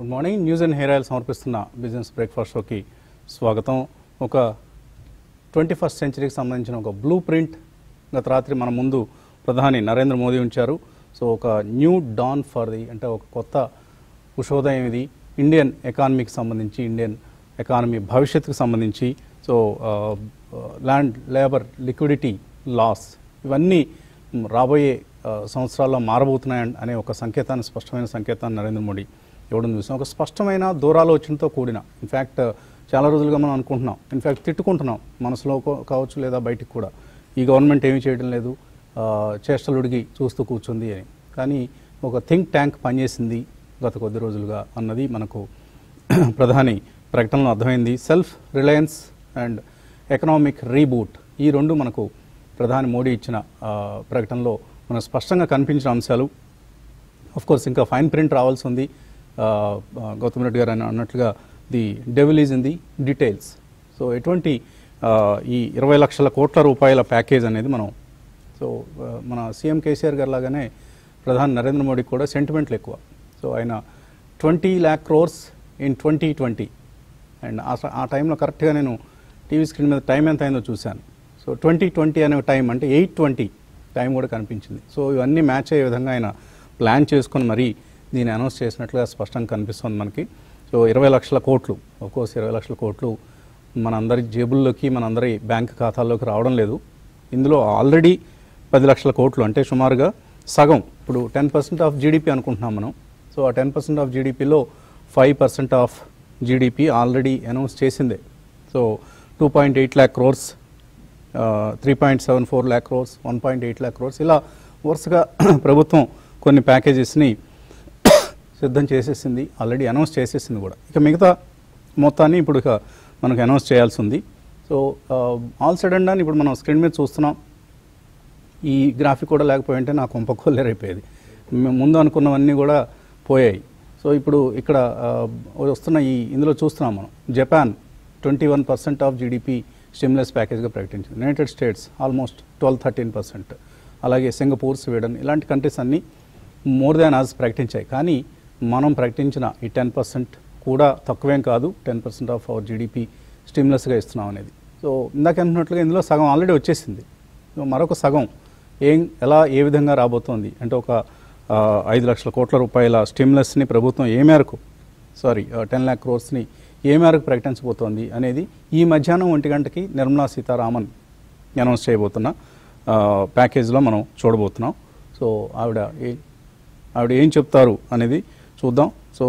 Good morning news and hair oil సమర్పిస్తున్న business breakfast షోకి స్వాగతం ఒక ట్వంటీ ఫస్ట్ సెంచరీకి సంబంధించిన ఒక బ్లూ ప్రింట్ గత రాత్రి మన ముందు ప్రధాని నరేంద్ర మోదీ ఉంచారు సో ఒక న్యూ డాన్ ఫర్ ది అంటే ఒక కొత్త ఉషోదయం ఇది ఇండియన్ ఎకానమీకి సంబంధించి ఇండియన్ ఎకానమీ భవిష్యత్తుకు సంబంధించి so land labour liquidity laws ఇవన్నీ మ్, రాబోయే ఆ, సంవత్సరాల్లో మారబోతున్నాయి అనే ఒక సంకేతాన్ని స్పష్టమైన సంకేతాన్ని నరేంద్ర మోడీ ఇవ్వడం చూసాం ఒక స్పష్టమైన దూరాలోచనతో కూడిన ఇన్ఫ్యాక్ట్ చాలా రోజులుగా మనం అనుకుంటున్నాం ఇన్ఫ్యాక్ట్ తిట్టుకుంటున్నాం మనసులో కో- కావచ్చు లేదా బయటికి కూడా ఈ గవర్నమెంట్ ఏమీ చేయడం లేదు ఆ, చేష్టలుడిగి చూస్తూ కూర్చుంది అని కానీ ఒక థింక్ ట్యాంక్ పనిచేసింది గత కొద్ది రోజులుగా అన్నది మనకు ప్రధాని ప్రకటనలో అర్థమైంది self reliance and economic reboot ఈ రెండు మనకు ప్రధాని మోడీ ఇచ్చిన ఆ, ప్రకటనలో మనకు స్పష్టంగా కనిపించిన అంశాలు ఆఫ్ కోర్స్ ఇంకా ఫైన్ ప్రింట్ రావాల్సి ఉంది ఆ, ఆ, గౌతమ్ రెడ్డి గారు అన్న- అన్నట్లుగా the devil is in the details so ఎటువంటి ఆ, ఈ ఇరవై లక్షల కోట్ల రూపాయల ప్యాకేజ్ అనేది మనం సో ఆ, మన సీఎం కేసీఆర్ గారు లాగానే ప్రధాని నరేంద్ర మోడీకి కూడా సెంటిమెంట్లు ఎక్కువ సో ఆయన twenty lakh crores in twenty twenty and ఆ స- ఆ టైంలో కరెక్ట్గా నేను టీవీ స్క్రీన్ మీద టైం ఎంత అయిందో చూశాను సో ట్వంటీ ట్వంటీ అనే టైం అంటే ఎయిట్ ట్వంటీ టైం కూడా కనిపించింది సో ఇవన్నీ మ్యాచ్ అయ్యే విధంగా ఆయన ప్లాన్ చేసుకొని మరీ దీన్ని అనౌన్స్ చేసినట్లుగా స్పష్టంగా కనిపిస్తుంది మనకి సో ఇరవై లక్షల కోట్లు కోర్స్ ఇరవై లక్షల కోట్లు మనందరి జేబుల్లోకి మనందరి బ్యాంక్ ఖాతాల్లోకి రావడం లేదు ఇందులో ఆల్రెడీ పది లక్షల కోట్లు అంటే సుమారుగా సగం ఇప్పుడు టెన్ పర్సెంట్ ఆఫ్ జీడిపి అనుకుంటున్నాం మనం సో ఆ టెన్ పర్సెంట్ ఆఫ్ జీడిపిలో five percent of GDP already announce చేసిందే so two point eight lakh crores three point seven four lakh crores one point eight lakh crores ఇలా వరుసగా ప్రభుత్వం కొన్ని ప్యాకేజెస్ని సిద్ధం చేసేసింది ఆల్రెడీ అనౌన్స్ చేసేసింది కూడా ఇక మిగతా మొత్తాన్ని ఇప్పుడు ఇక మనకు అనౌన్స్ చేయాల్సి ఉంది సో ఆల్ సైడ్ అండ్ ఇప్పుడు మనం స్క్రీన్ మీద చూస్తున్నాం ఈ గ్రాఫిక్ కూడా లేకపోయి ఉంటే నా కొంప కొల్లేరైపోయేది మేము ముందు అనుకున్నవన్నీ కూడా పోయాయి సో ఇప్పుడు ఇక్కడ ఆ, వస్తున్న ఈ ఇందులో చూస్తున్నాం మనం Japan twenty one percent of GDP stimulus ప్యాకేజ్గా ప్రకటించింది United States almost twelve thirteen percent అలాగే సింగపూర్ స్వీడన్ ఇలాంటి కంట్రీస్ అన్నీ మోర్ దాన్ ఆజ్ ప్రకటించాయి కానీ మనం ప్రకటించిన ఈ టెన్ పర్సెంట్ కూడా తక్కువేం కాదు ten percent of our GDP స్టిమ్యులస్గా ఇస్తున్నాం అనేది సో ఇందాక అనుకున్నట్లుగా ఇందులో సగం ఆల్రెడీ వచ్చేసింది సో మరొక సగం ఏం ఎలా ఏ విధంగా రాబోతోంది అంటే ఒక ఆ, ఐదు లక్షల కోట్ల రూపాయల స్టిమ్యులస్ని ప్రభుత్వం ఏ మేరకు సారీ టెన్ ల్యాక్ క్రోర్స్ని ఏ మేరకు ప్రకటించబోతోంది అనేది ఈ మధ్యాహ్నం ఒంటి గంటకి నిర్మలా సీతారామన్ అనౌన్స్ చేయబోతున్న ఆ, ప్యాకేజ్లో మనం చూడబోతున్నాం సో ఆవిడ ఏ ఆవిడ ఏం చెప్తారు అనేది చూద్దాం so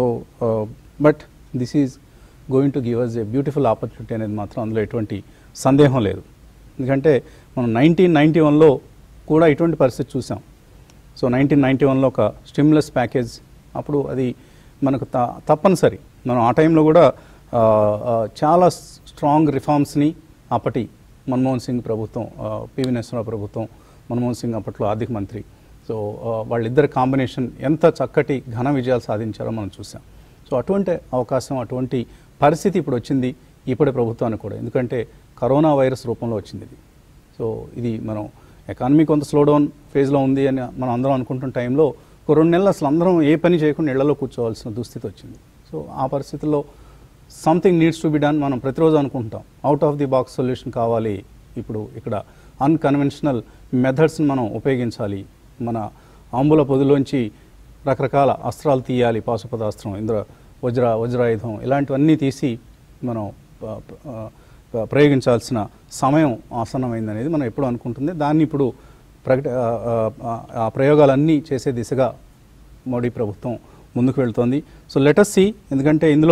but this is going to give us a beautiful opportunity అనేది మాత్రం అందులో ఎటువంటి సందేహం లేదు ఎందుకంటే మనం నైన్టీన్ నైంటీ వన్లో కూడా ఇటువంటి పరిస్థితి చూసాం సో నైన్టీన్ నైంటీ వన్లో ఒక స్టిమ్యులస్ ప్యాకేజ్ అప్పుడు అది మనకు త తప్పనిసరి మనం ఆ టైంలో కూడా ఆ, ఆ, చాలా స్ట్రాంగ్ రిఫార్మ్స్ని అప్పటి మన్మోహన్ సింగ్ ప్రభుత్వం ఆ, పివి నరసింహరావు ప్రభుత్వం మన్మోహన్ సింగ్ అప్పట్లో ఆర్థిక మంత్రి సో ఆ, వాళ్ళిద్దరి కాంబినేషన్ ఎంత చక్కటి ఘన విజయాలు సాధించారో మనం చూసాం సో అటువంటి అవకాశం అటువంటి పరిస్థితి ఇప్పుడు వచ్చింది ఇప్పటి ప్రభుత్వానికి కూడా ఎందుకంటే కరోనా వైరస్ రూపంలో వచ్చింది ఇది సో ఇది మనం ఎకానమీ కొంత స్లో డౌన్ ఫేజ్లో ఉంది అని మనం అందరం అనుకుంటున్న టైంలో ఒక రెండు నెలలు అసలు అందరం ఏ పని చేయకుండా ఇళ్లలో కూర్చోవాల్సిన దుస్థితి వచ్చింది సో ఆ పరిస్థితుల్లో something needs to be done మనం ప్రతిరోజు అనుకుంటాం out of the box solution కావాలి ఇప్పుడు ఇక్కడ అన్కన్వెన్షనల్ మెథడ్స్ని మనం ఉపయోగించాలి మన ఆంబుల పొదిలోంచి రకరకాల అస్త్రాలు తీయాలి పాశుపదాస్త్రం ఇంద్ర వజ్ర వజ్రాయుధం ఇలాంటివన్నీ తీసి మనం ప- ప- ఆ, ప్రయోగించాల్సిన సమయం ఆసన్నమైంది అనేది మనం ఎప్పుడు అనుకుంటుంది దాన్ని ఇప్పుడు ప్రకట ఆ, ఆ, ఆ ప్రయోగాలన్నీ చేసే దిశగా మోడీ ప్రభుత్వం ముందుకు వెళ్తోంది సో లెటస్ సి ఎందుకంటే ఇందులో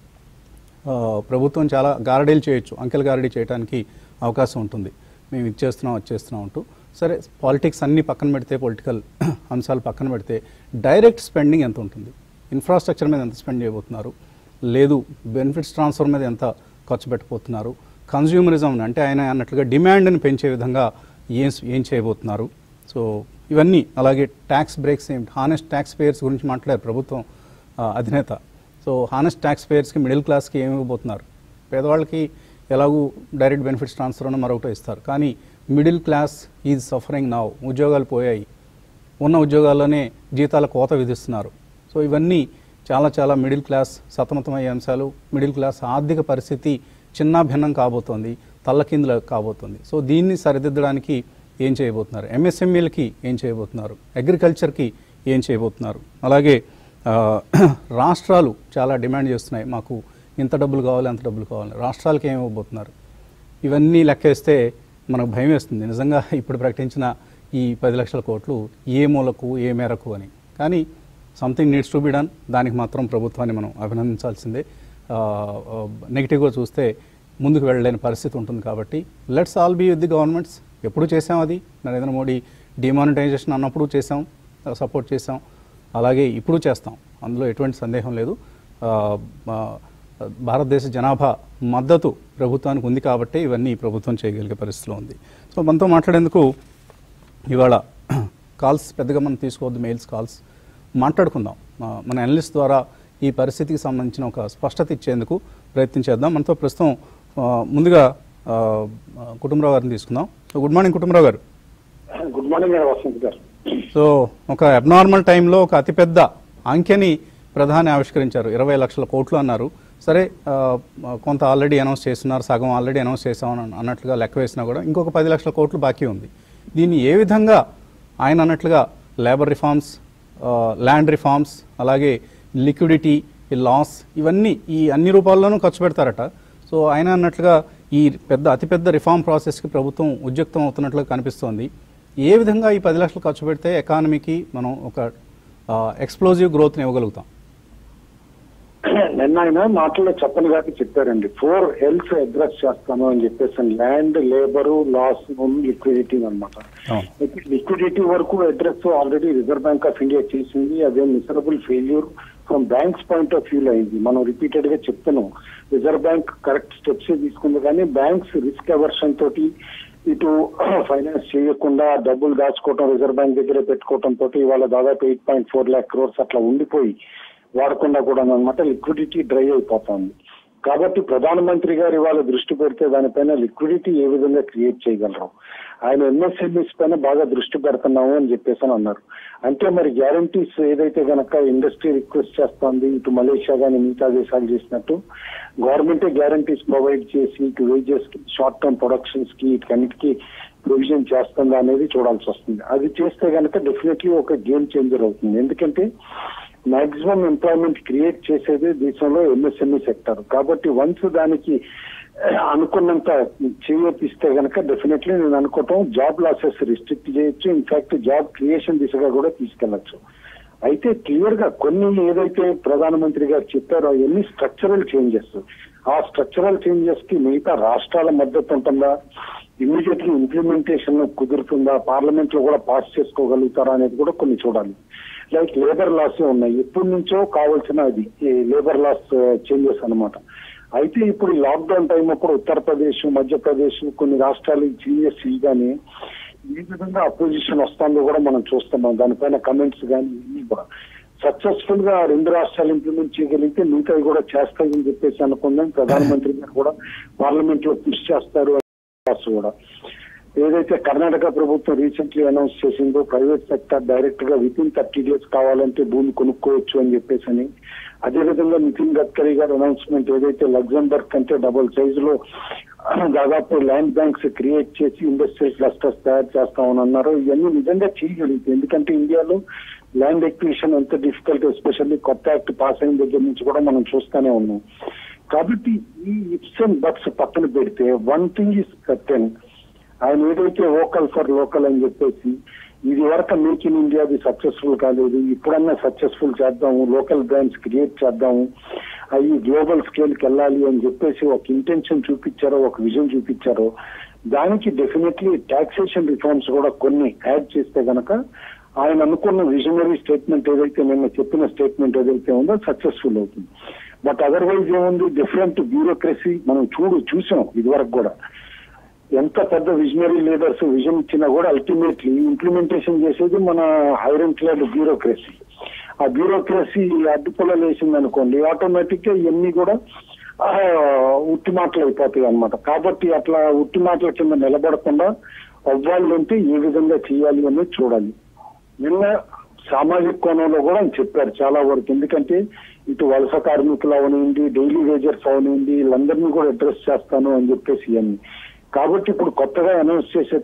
ఆ, ప్రభుత్వం చాలా గారడీలు చేయొచ్చు అంకెల గారడీ చేయడానికి అవకాశం ఉంటుంది మేము ఇది చేస్తున్నాం అది చేస్తున్నాం అంటూ సరే పాలిటిక్స్ అన్నీ పక్కన పెడితే పొలిటికల్ అంశాలు పక్కన పెడితే డైరెక్ట్ స్పెండింగ్ ఎంత ఉంటుంది ఇన్ఫ్రాస్ట్రక్చర్ మీద ఎంత స్పెండ్ చేయబోతున్నారు లేదు బెనిఫిట్స్ ట్రాన్స్ఫర్ మీద ఎంత ఖర్చు పెట్టబోతున్నారు కన్జ్యూమరిజం అంటే ఆయన అన్నట్లుగా డిమాండ్ని పెంచే విధంగా ఏం ఏం చేయబోతున్నారు సో ఇవన్నీ అలాగే ట్యాక్స్ బ్రేక్స్ ఏమిటి హానెస్ట్ ట్యాక్స్ పేయర్స్ గురించి మాట్లాడారు ప్రభుత్వం ఆ, అధినేత సో హానెస్ట్ ట్యాక్స్ పేయర్స్కి మిడిల్ క్లాస్కి ఏమి ఇవ్వబోతున్నారు పేదవాళ్ళకి ఎలాగూ డైరెక్ట్ బెనిఫిట్స్ ట్రాన్స్ఫర్ అని మరొకటి ఇస్తారు కానీ middle class is suffering now ఉద్యోగాలు పోయాయి ఉన్న ఉద్యోగాల్లోనే జీతాల కోత విధిస్తున్నారు సో ఇవన్నీ చాలా చాలా మిడిల్ క్లాస్ సతమతమయ్యే అంశాలు మిడిల్ క్లాస్ ఆర్థిక పరిస్థితి చిన్న భిన్నం కాబోతోంది తల్లకిందులు కాబోతోంది సో దీన్ని సరిదిద్దడానికి ఏం చేయబోతున్నారు ఎంఎస్ఎంఈలకి ఏం చేయబోతున్నారు అగ్రికల్చర్కి ఏం చేయబోతున్నారు అలాగే ఆ, రాష్ట్రాలు చాలా డిమాండ్ చేస్తున్నాయి మాకు ఇంత డబ్బులు కావాలి అంత డబ్బులు కావాలి రాష్ట్రాలకి ఏమి ఇవ్వబోతున్నారు ఇవన్నీ లెక్కేస్తే మనకు భయం వేస్తుంది నిజంగా ఇప్పుడు ప్రకటించిన ఈ పది లక్షల కోట్లు ఏ మూలకు ఏ మేరకు అని కానీ something needs to be done దానికి మాత్రం ప్రభుత్వాన్ని మనం అభినందించాల్సిందే నెగిటివ్గా చూస్తే ముందుకు వెళ్ళలేని పరిస్థితి ఉంటుంది కాబట్టి let's all be with the governments ఎప్పుడు చేసాం అది నరేంద్ర మోడీ డిమానిటైజేషన్ అన్నప్పుడు చేసాం సపోర్ట్ చేసాం అలాగే ఇప్పుడు చేస్తాం అందులో ఎటువంటి సందేహం లేదు ఆ, ఆ, భారతదేశ జనాభా మద్దతు ప్రభుత్వానికి ఉంది కాబట్టి ఇవన్నీ ప్రభుత్వం చేయగలిగే పరిస్థితిలో ఉంది సో మనతో మాట్లాడేందుకు ఇవాళ కాల్స్ పెద్దగా మనం తీసుకోవద్దు మెయిల్స్ కాల్స్ మాట్లాడుకుందాం ఆ, మన అనలిస్ట్ ద్వారా ఈ పరిస్థితికి సంబంధించిన ఒక స్పష్టత ఇచ్చేందుకు ప్రయత్నం చేద్దాం మనతో ప్రస్తుతం ఆ, ముందుగా ఆ, ఆ, కుటుంబరావు గారిని తీసుకుందాం సో గుడ్ మార్నింగ్ కుటుంబరావు గారు గుడ్ మార్నింగ్ గారు వసంత్ గారు సో ఒక అబ్నార్మల్ టైంలో ఒక అతిపెద్ద అంకెని ప్రధాని ఆవిష్కరించారు ఇరవై లక్షల కోట్లు అన్నారు సరే ఆ, కొంత ఆల్రెడీ అనౌన్స్ చేస్తున్నారు సగం ఆల్రెడీ అనౌన్స్ చేసామని అన్నట్లుగా లెక్క వేసినా కూడా ఇంకొక పది లక్షల కోట్లు బాకీ ఉంది దీన్ని ఏ విధంగా ఆయన అన్నట్లుగా లేబర్ రిఫార్మ్స్ ల్యాండ్ రిఫార్మ్స్ అలాగే లిక్విడిటీ ఈ లాస్ ఇవన్నీ ఈ అన్ని రూపాల్లోనూ ఖర్చు పెడతారట సో ఆయన అన్నట్లుగా ఈ పెద్ద అతిపెద్ద రిఫార్మ్ ప్రాసెస్కి ప్రభుత్వం ఉద్యుక్తం అవుతున్నట్లుగా కనిపిస్తోంది ఏ విధంగా ఈ పది లక్షలు ఖర్చు పెడితే ఎకానమీకి మనం ఒక ఎక్స్ప్లోజివ్ గ్రోత్ని ఇవ్వగలుగుతాం నిన్న ఆయన మాటల్లో చెప్పని కాక చెప్పారండి ఫోర్ హెల్త్ అడ్రస్ చేస్తాను అని చెప్పేసి ల్యాండ్ లేబరు లాస్ లిక్విడిటీ అనమాట అవును లిక్విడిటీ వరకు address already reserve bank of India చేసింది అదే miserable failure from banks point of view అయింది మనం రిపీటెడ్ గా చెప్తున్నాం రిజర్వ్ బ్యాంక్ కరెక్ట్ స్టెప్స్ తీసుకుంది కానీ బ్యాంక్స్ రిస్క్ అవర్షన్ తోటి ఇటు ఫైనాన్స్ చేయకుండా డబ్బులు దాచుకోవటం రిజర్వ్ బ్యాంక్ దగ్గర పెట్టుకోవటం తోటి ఇవాళ దాదాపు eight point four lakh crores అట్లా ఉండిపోయి వాడకుండా కూడా అనమాట లిక్విడిటీ డ్రై అయిపోతుంది కాబట్టి ప్రధానమంత్రి గారు ఇవాళ దృష్టి పెడితే దానిపైన లిక్విడిటీ ఏ విధంగా క్రియేట్ చేయగలరు ఆయన ఎంఎస్ఎంఈస్ పైన బాగా దృష్టి పెడుతున్నాము అని చెప్పేసి అని అన్నారు అంటే మరి గ్యారంటీస్ ఏదైతే గనక ఇండస్ట్రీ రిక్వెస్ట్ చేస్తోంది ఇటు మలేషియా కానీ మిగతా దేశాలు చేసినట్టు గవర్నమెంటే గ్యారంటీస్ ప్రొవైడ్ చేసి ఇటు వేజెస్ కి షార్ట్ టర్మ్ ప్రొడక్షన్స్ కి వీటన్నిటికీ ప్రొవిజన్ చేస్తుందా అనేది చూడాల్సి వస్తుంది అది చేస్తే గనక డెఫినెట్లీ ఒక గేమ్ చేంజర్ అవుతుంది ఎందుకంటే మాక్సిమం ఎంప్లాయ్మెంట్ క్రియేట్ చేసేది దేశంలో ఎంఎస్ఎంఈ సెక్టర్ కాబట్టి వన్స్ దానికి ఆ, అనుకున్నంత చేయొప్పిస్తే గనక డెఫినెట్లీ నేను అనుకోవటం జాబ్ లాసెస్ రిస్ట్రిక్ట్ చేయొచ్చు ఇన్ఫాక్ట్ జాబ్ క్రియేషన్ దిశగా కూడా తీసుకెళ్లొచ్చు అయితే క్లియర్ గా కొన్ని ఏదైతే ప్రధానమంత్రి గారు చెప్పారో అవన్నీ స్ట్రక్చరల్ చేంజెస్ ఆ స్ట్రక్చరల్ చేంజెస్ కి మిగతా రాష్ట్రాల మద్దతు ఉంటుందా ఇమీడియట్లీ ఇంప్లిమెంటేషన్ కుదురుతుందా పార్లమెంట్ లో కూడా పాస్ చేసుకోగలుగుతారా అనేది కూడా కొన్ని చూడాలి లైక్ లేబర్ లాస్ ఉన్నాయి ఎప్పటి నుంచో కావాల్సిన అది లేబర్ లాస్ చేంజెస్ అన్నమాట అయితే ఇప్పుడు లాక్డౌన్ టైం అప్పుడు ఉత్తరప్రదేశ్ మధ్యప్రదేశ్ కొన్ని రాష్ట్రాలు చేంజెస్ ఇవ్వగానే ఏ విధంగా అపోజిషన్ వస్తుందో కూడా మనం చూస్తున్నాం దానిపైన కమెంట్స్ కానీ ఇవన్నీ కూడా సక్సెస్ఫుల్ గా ఆ రెండు రాష్ట్రాలు ఇంప్లిమెంట్ చేయగలిగితే మిగతావి కూడా చేస్తాయని చెప్పేసి అనుకుందాం ప్రధానమంత్రి గారు కూడా పార్లమెంట్ లో కృషి చేస్తారు అని కూడా ఏదైతే కర్ణాటక ప్రభుత్వం రీసెంట్లీ అనౌన్స్ చేసిందో ప్రైవేట్ సెక్టర్ డైరెక్ట్ గా విత్ ఇన్ థర్టీ డేస్ కావాలంటే భూమి కొనుక్కోవచ్చు అని చెప్పేసి అని అదేవిధంగా నితిన్ గడ్కరీ గారి అనౌన్స్మెంట్ ఏదైతే లగ్జంబర్గ్ కంటే డబుల్ సైజ్ లో దాదాపు ల్యాండ్ బ్యాంక్స్ క్రియేట్ చేసి ఇండస్ట్రియల్ క్లస్టర్స్ తయారు చేస్తామని అన్నారు ఇవన్నీ నిజంగా చేయగలుగుతాయి ఎందుకంటే ఇండియాలో ల్యాండ్ ఎక్విషన్ ఎంత డిఫికల్ట్ ఎస్పెషల్లీ కొత్త యాక్ట్ పాస్ అయిన దగ్గర నుంచి కూడా మనం చూస్తూనే ఉన్నాం కాబట్టి ఈ ఇప్స్ అండ్ బట్స్ పక్కన పెడితే వన్ థింగ్ ఇస్ సర్టెన్ ఆయన ఏదైతే వోకల్ ఫర్ లోకల్ అని చెప్పేసి ఇది వరకు మేక్ ఇన్ ఇండియాది సక్సెస్ఫుల్ కాలేదు ఇప్పుడన్నా సక్సెస్ఫుల్ చేద్దాము లోకల్ బ్రాండ్స్ క్రియేట్ చేద్దాము అవి గ్లోబల్ స్కేల్కి వెళ్ళాలి అని చెప్పేసి ఒక ఇంటెన్షన్ చూపించారో ఒక విజన్ చూపించారో దానికి డెఫినెట్లీ టాక్సేషన్ రిఫార్మ్స్ కూడా కొన్ని యాడ్ చేస్తే గనక ఆయన అనుకున్న విజనరీ స్టేట్మెంట్ ఏదైతే నిన్న చెప్పిన స్టేట్మెంట్ ఏదైతే ఉందో సక్సెస్ఫుల్ అవుతుంది బట్ అదర్వైజ్ ఏముంది డిఫరెంట్ బ్యూరోక్రసీ మనం చూడు చూసాం ఇదివరకు కూడా ఎంత పెద్ద విజనరీ లీడర్స్ విజన్ ఇచ్చినా కూడా అల్టిమేట్లీ ఇంప్లిమెంటేషన్ చేసేది మన హైరెంట్ లెడ్ బ్యూరోక్రసీ ఆ బ్యూరోక్రసీ అడ్డుపొలలు వేసింది అనుకోండి ఆటోమేటిక్ గా ఇవన్నీ కూడా ఆ, ఉట్టి మాటలు అయిపోతాయి అనమాట కాబట్టి అట్లా ఉట్టి మాటల కింద నిలబడకుండా అవ్వాలంటే ఏ విధంగా చేయాలి అనేది చూడాలి నిన్న సామాజిక కోణంలో కూడా ఆయన చెప్పారు చాలా వరకు ఎందుకంటే ఇటు వలస కార్మికులు అవనివ్వండి డైలీ వేజర్స్ అవనివ్వండి వీళ్ళందరినీ కూడా అడ్రస్ చేస్తాను అని చెప్పేసి ఇవన్నీ కాబట్టి ఇప్పుడు కొత్తగా అనౌన్స్ చేసే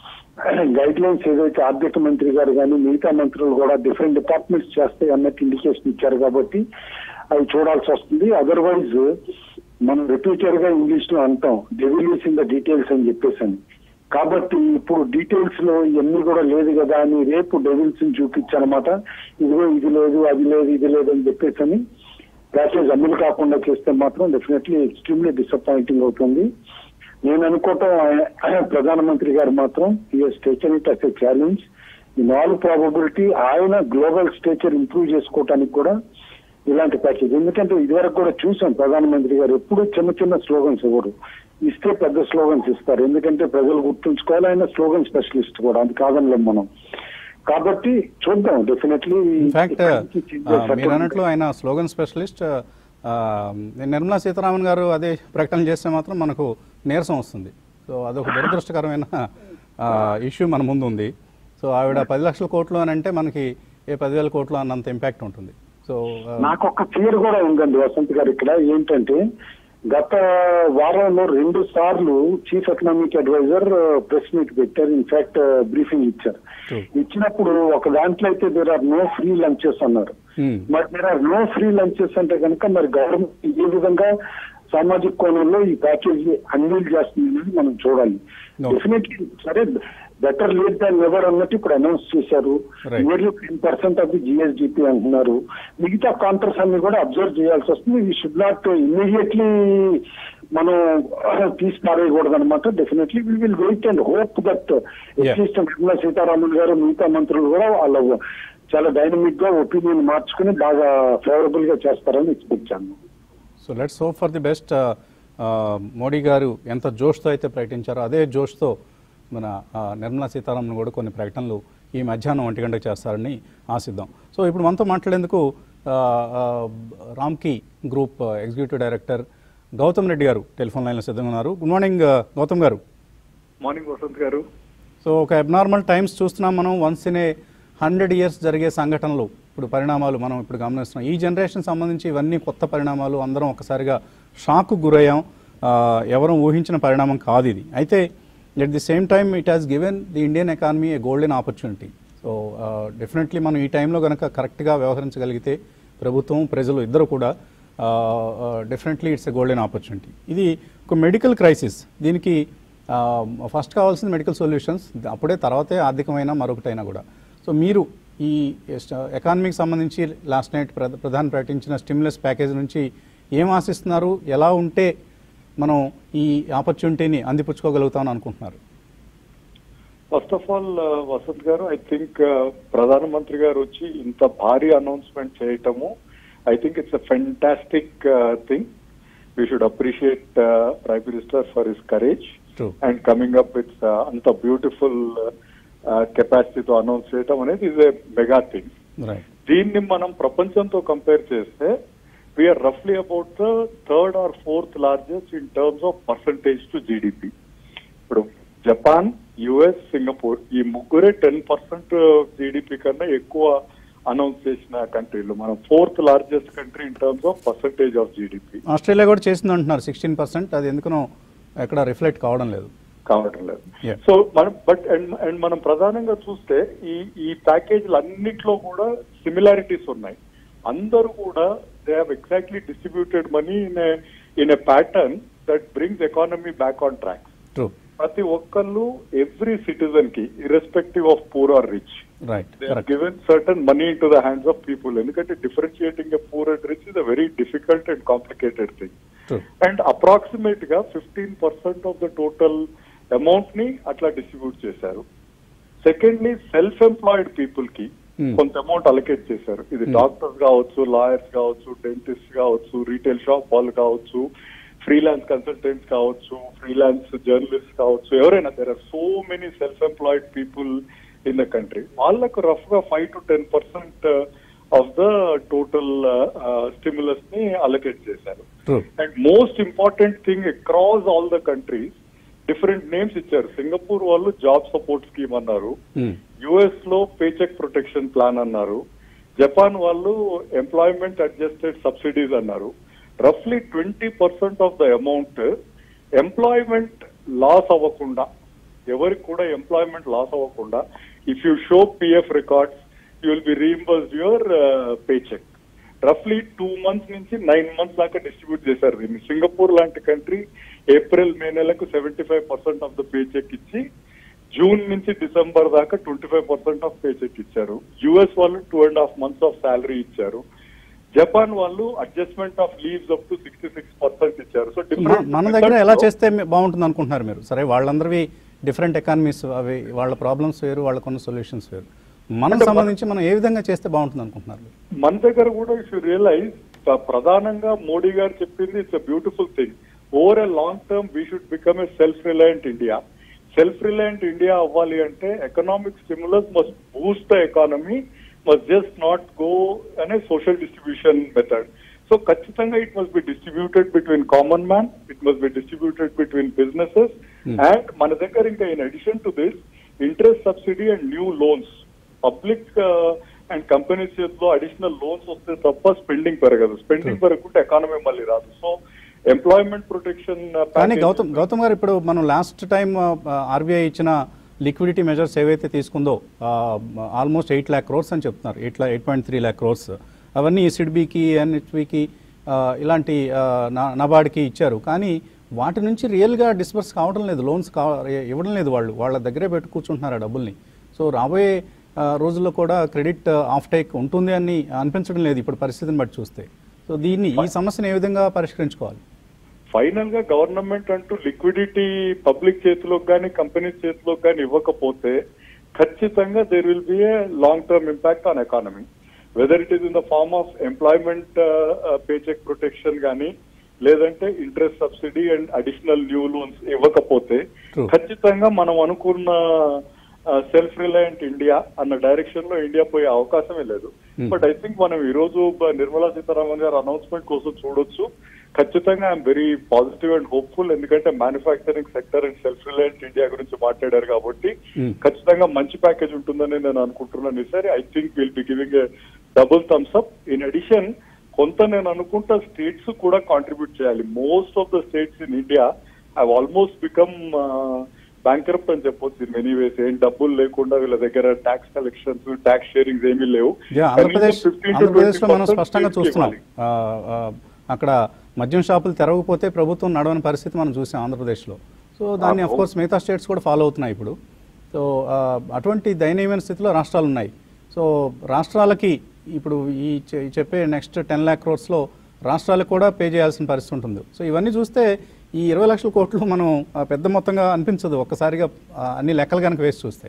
గైడ్ లైన్స్ ఏదైతే ఆర్థిక మంత్రి గారు కానీ మిగతా మంత్రులు కూడా డిఫరెంట్ డిపార్ట్మెంట్స్ చేస్తాయి అన్నట్టు ఇండికేషన్ ఇచ్చారు కాబట్టి అవి చూడాల్సి వస్తుంది అదర్వైజ్ మనం రిపీటెడ్ గా ఇంగ్లీష్ లో అంటాం డెవిలీస్ ఇన్ ద డీటెయిల్స్ అని చెప్పేసి అని కాబట్టి ఇప్పుడు డీటెయిల్స్ లో ఇవన్నీ కూడా లేదు కదా అని రేపు డెవిల్స్ ని చూపించానమాట ఇదిగో ఇది లేదు అది లేదు ఇది లేదు అని చెప్పేసి అని ప్యాకేజ్ అమలు కాకుండా చేస్తే మాత్రం డెఫినెట్లీ ఎక్స్ట్రీమ్లీ డిసప్పాయింటింగ్ అవుతుంది నేను అనుకోవటం ఆయన- ఆయన ప్రధానమంత్రి గారు మాత్రం is taken it as a challenge in all probability ఆయన గ్లోబల్ స్టేచర్ ఇంప్రూవ్ చేసుకోవటానికి కూడా ఇలాంటి ప్యాకేజ్ ఎందుకంటే ఇదివరకు కూడా చూసాం ప్రధానమంత్రి గారు ఎప్పుడు చిన్న చిన్న స్లోగన్స్ ఇవ్వరు ఇస్తే పెద్ద స్లోగన్స్ ఇస్తారు ఎందుకంటే ప్రజలు గుర్తుంచుకోవాలి ఆయన స్లోగన్ స్పెషలిస్ట్ కూడా అది కాదనలేం మనం కాబట్టి చూద్దాం డెఫినెట్లీ ఇన్ఫాక్ట్ మీరు అన్నట్లు ఆయన స్లోగన్ స్పెషలిస్ట్ ఆ, నిర్మలా సీతారామన్ గారు అదే ప్రకటన చేస్తే మాత్రం మనకు నీరసం వస్తుంది సో అదొక దురదృష్టకరమైన ఇష్యూ మన ముందు ఉంది సో ఆవిడ పది లక్షల కోట్లు అని అంటే మనకి ఏ పదివేల కోట్లు అన్నంత ఇంపాక్ట్ ఉంటుంది సో నాకు ఒక ఫియర్ కూడా ఉందండి వసంత్ గారు ఇక్కడ ఏంటంటే గత వారంలో రెండు సార్లు chief economic adviser press meet పెట్టారు ఇన్ఫాక్ట్ బ్రీఫింగ్ ఇచ్చారు True. ఇచ్చినప్పుడు ఒక దాంట్లో అయితే there are no free lunches అన్నారు Hmm. మరి there are no free lunches అంటే కనుక మరి గవర్నమెంట్ ఏ విధంగా సామాజిక కోణంలో ఈ ప్యాకేజ్ అన్వీల్ చేస్తుంది అనేది మనం చూడాలి No. డెఫినెట్లీ సరే బెటర్ లేట్ దాన్ ఎవర్ అన్నట్టు ఇప్పుడు అనౌన్స్ చేశారు Right. Nearly ten percent of the GSDP అంటున్నారు మిగతా కాంట్రాక్ట్స్ అన్ని కూడా అబ్జర్వ్ చేయాల్సి వస్తుంది ఈ షుడ్ నాట్ ఇమ్మీడియట్లీ మనం తీసి పారేయకూడదు అనమాట definitely will will wait and hope that at least Nirmala Sitharaman గారు మిగతా మంత్రులు కూడా వాళ్ళ చాలా డైనమిక్ గా ఒపీనియన్ మార్చుకుని బాగా ఫేవరబుల్ గా చేస్తారని ఎక్స్పెక్ట్ చేస్తాను so let's hope for the best Modi గారు ఎంత జోష్తో అయితే ప్రకటించారో అదే జోష్తో మన ఆ, నిర్మలా సీతారామన్ కూడా కొన్ని ప్రకటనలు ఈ మధ్యాహ్నం ఒంటి గంటకు చేస్తారని ఆశిద్దాం సో ఇప్పుడు మనతో మాట్లాడేందుకు ఆ, ఆ, Ramky group executive director Gautam Reddy గారు టెలిఫోన్ లైన్లో సిద్ధంగా ఉన్నారు గుడ్ మార్నింగ్ ఆ, గౌతమ్ గారు మార్నింగ్ వసంత్ గారు సో ఒక అబ్నార్మల్ టైమ్స్ చూస్తున్నాం మనం once in a hundred years జరిగే సంఘటనలు ఇప్పుడు పరిణామాలు మనం ఇప్పుడు గమనిస్తున్నాం ఈ జనరేషన్ సంబంధించి ఇవన్నీ కొత్త పరిణామాలు అందరం ఒకసారిగా షాక్ గురయ్యాం ఆ, ఎవరూ ఊహించిన పరిణామం కాదు ఇది అయితే at the same time it has given the Indian economy a golden opportunity so definitely మనం ఈ టైంలో కనుక కరెక్ట్గా వ్యవహరించగలిగితే ప్రభుత్వం ప్రజలు ఇద్దరు కూడా definitely it's a golden opportunity ఇది ఒక మెడికల్ క్రైసిస్ దీనికి ఫస్ట్ కావాల్సింది మెడికల్ సొల్యూషన్స్ అప్పుడే తర్వాతే ఆర్థికమైన మరొకటైనా కూడా సో మీరు ఈ ఎకానమీకి సంబంధించి లాస్ట్ నైట్ ప్రధాని ప్రకటించిన స్టిమ్యులస్ ప్యాకేజ్ నుంచి ఏం ఆశిస్తున్నారు ఎలా ఉంటే మనం ఈ ఆపర్చునిటీని అందిపుచ్చుకోగలుగుతామని అనుకుంటున్నారు ఫస్ట్ ఆఫ్ ఆల్ వసంత్ గారు ఐ థింక్ ప్రధానమంత్రి గారు వచ్చి ఇంత భారీ అనౌన్స్మెంట్ చేయటము I think it's a fantastic thing we should appreciate prime minister for his courage True. And coming up with అంత బ్యూటిఫుల్ కెపాసిటీతో అనౌన్స్ చేయటం అనేది is a mega thing right దీన్ని మనం ప్రపంచంతో కంపేర్ చేస్తే వీఆర్ రఫ్లీ about the third or fourth largest in terms of percentage to GDP ఇప్పుడు జపాన్ యుఎస్ సింగపూర్ ఈ ముగ్గురే టెన్ పర్సెంట్ జీడిపి కన్నా ఎక్కువ అనౌన్స్ చేసిన కంట్రీలు మనం fourth largest country in terms of percentage of GDP Australia కూడా చేసింది అంటున్నారు సిక్స్టీన్ పర్సెంట్ అది ఎందుకనో ఎక్కడ రిఫ్లెక్ట్ కావడం లేదు కావటం లేదు Yeah. సో మనం బట్ అండ్ అండ్ మనం ప్రధానంగా చూస్తే ఈ ఈ ప్యాకేజీలు అన్నిట్లో కూడా సిమిలారిటీస్ ఉన్నాయి అందరూ కూడా they have exactly distributed money in in a pattern that brings economy back on track true ప్రతి ఒక్కళ్ళు ఎవ్రీ సిటిజన్ కి irrespective of poor or rich right they are correct given certain money to the hands of people ఎందుకంటే differentiating a poor and rich is a very difficult and complicated thing true and approximate గా fifteen percent of the total amount ని అట్లా distribute చేశారు secondly self employed people కి Hmm. కొంత amount allocate చేశారు ఇది Hmm. Doctors కావచ్చు lawyers కావచ్చు డెంటిస్ట్ కావచ్చు రీటైల్ షాప్ వాళ్ళు కావచ్చు ఫ్రీలాన్స్ కన్సల్టెంట్స్ కావచ్చు ఫ్రీలాన్స్ జర్నలిస్ట్ కావచ్చు ఎవరైనా there are so many self employed people in the country వాళ్ళకు రఫ్ గా five to ten percent of the total stimulus ని అలొకేట్ చేశారు true and most important thing across all the countries different names ఇచ్చారు Singapore వాళ్ళు job support scheme అన్నారు US లో paycheck protection plan అన్నారు Japan వాళ్ళు ఎంప్లాయ్మెంట్ అడ్జస్టెడ్ సబ్సిడీస్ అన్నారు రఫ్లీ twenty percent of the amount employment loss అవ్వకుండా ఎవరికి కూడా ఎంప్లాయ్మెంట్ లాస్ అవ్వకుండా if you show PF records you will be reimburse your pay check రఫ్లీ టూ మంత్స్ నుంచి నైన్ మంత్స్ దాకా డిస్ట్రిబ్యూట్ చేశారు దీన్ని సింగపూర్ లాంటి కంట్రీ ఏప్రిల్ మే నెలకు seventy five percent of the pay check ఇచ్చి జూన్ నుంచి డిసెంబర్ దాకా twenty five percent of pay check ఇచ్చారు యుఎస్ వాళ్ళు two and half months of salary ఇచ్చారు జపాన్ వాళ్ళు adjustment of leaves up to sixty six percent ఇచ్చారు so మన- మన దగ్గర ఎలా చేస్తే మీ- బాగుంటుంది అనుకుంటున్నారు మీరు సరే వాళ్ళందరివి డిఫరెంట్ ఎకానమీస్ అవి వాళ్ళ ప్రాబ్లమ్స్ వేరు వాళ్ళకున్న సొల్యూషన్స్ వేరు మనకు సంబంధించి మనం ఏ విధంగా చేస్తే బాగుంటుంది అనుకుంటున్నారు మీరు మన దగ్గర కూడా ఇఫ్ యూ రియలైజ్ ప్రధానంగా మోడీ గారు చెప్పింది it's a beautiful thing over a long term we should become a self reliant India self reliant India అవ్వాలి అంటే economic stimulus must boost the economy must just not go అనే social distribution method so ఖచ్చితంగా it must be distributed between common man it must be distributed between businesses and మన దగ్గర ఇంకా in addition to this interest subsidy and new loans public and companies చేతిలో additional loans వస్తే తప్ప spending పెరగదు spending పెరగకుంటే economy మళ్ళీ రాదు so employment protection కానీ గౌతమ్ గౌతమ్ గారు ఇప్పుడు మనం లాస్ట్ టైం ఆర్బీఐ ఇచ్చిన లిక్విడిటీ మెజర్స్ ఏవైతే తీసుకుందో ఆల్మోస్ట్ ఎయిట్ ల్యాక్ క్రోర్స్ అని చెప్తున్నారు ఎయిట్ లా eight point three lakh crores అవన్నీ సిడ్బీకి ఎన్హెచ్బికి ఇలాంటి ఆ, నా- నబార్డ్కి ఇచ్చారు కానీ వాటి నుంచి రియల్గా డిస్బర్స్ కావడం లేదు లోన్స్ కా ఇవ్వడం లేదు వాళ్ళు వాళ్ళ దగ్గరే పెట్టి కూర్చుంటున్నారు ఆ డబ్బుల్ని సో రాబోయే ఆ, రోజుల్లో కూడా క్రెడిట్ ఆఫ్ టేక్ ఉంటుంది అని అనిపించడం లేదు ఇప్పుడు పరిస్థితిని బట్టి చూస్తే సో దీన్ని ఈ సమస్యను ఏ విధంగా పరిష్కరించుకోవాలి ఫైనల్ గా గవర్నమెంట్ అంటూ లిక్విడిటీ పబ్లిక్ చేతిలోకి కానీ కంపెనీస్ చేతిలోకి కానీ ఇవ్వకపోతే ఖచ్చితంగా there will be a long term impact on economy whether it is in the form of employment pay check protection కానీ లేదంటే interest subsidy and additional new loans ఇవ్వకపోతే True. ఖచ్చితంగా మనం అనుకున్న సెల్ఫ్ రిలయంట్ ఇండియా అన్న డైరెక్షన్ లో India పోయే అవకాశమే లేదు Hmm. బట్ ఐ థింక్ మనం ఈ రోజు బ- నిర్మలా సీతారామన్ గారు అనౌన్స్మెంట్ కోసం చూడొచ్చు ఖచ్చితంగా I'm very positive and hopeful ఎందుకంటే manufacturing sector and self reliant India గురించి మాట్లాడారు కాబట్టి Hmm. ఖచ్చితంగా మంచి ప్యాకేజ్ ఉంటుందని నేను అనుకుంటున్నాను ఈసారి I think will be giving double thumbs up in addition కొంత నేను అనుకుంటా స్టేట్స్ కూడా కాంట్రిబ్యూట్ చేయాలి most of the states in India I almost become bankrupt అని చెప్పొచ్చు ఇన్ మెనీ వేస్ ఏం డబ్బులు లేకుండా వీళ్ళ దగ్గర ట్యాక్స్ కలెక్షన్స్ ట్యాక్స్ షేరింగ్స్ ఏమీ లేవు యా, ఆంధ్రప్రదేశ్ కనీసం 15 to ఆంధ్రప్రదేశ్లో మనం 20% స్పష్టంగా states కి చూస్తున్నాం ఇవ్వాలి. ఆ, ఆ, అక్కడ మద్యం షాపులు తెరవకపోతే ప్రభుత్వం నడవని పరిస్థితి మనం చూసాం ఆంధ్రప్రదేశ్లో సో దాన్ని ఆ, అఫ్ కోర్స్ మిగతా స్టేట్స్ కూడా ఫాలో అవుతున్నాయి ఇప్పుడు సో ఆ, అటువంటి దయనీయమైన స్థితిలో రాష్ట్రాలు ఉన్నాయి సో రాష్ట్రాలకి ఇప్పుడు ఈ చె- ఈ చెప్పే నెక్స్ట్ టెన్ ల్యాక్ క్రోర్స్లో రాష్ట్రాలకు కూడా పే చేయాల్సిన పరిస్థితి ఉంటుంది సో ఇవన్నీ చూస్తే ఈ ఇరవై లక్షల కోట్లు మనం ఆ, పెద్ద మొత్తంగా అనిపించదు ఒక్కసారిగా ఆ, అన్ని లెక్కలు కనుక వేసి చూస్తే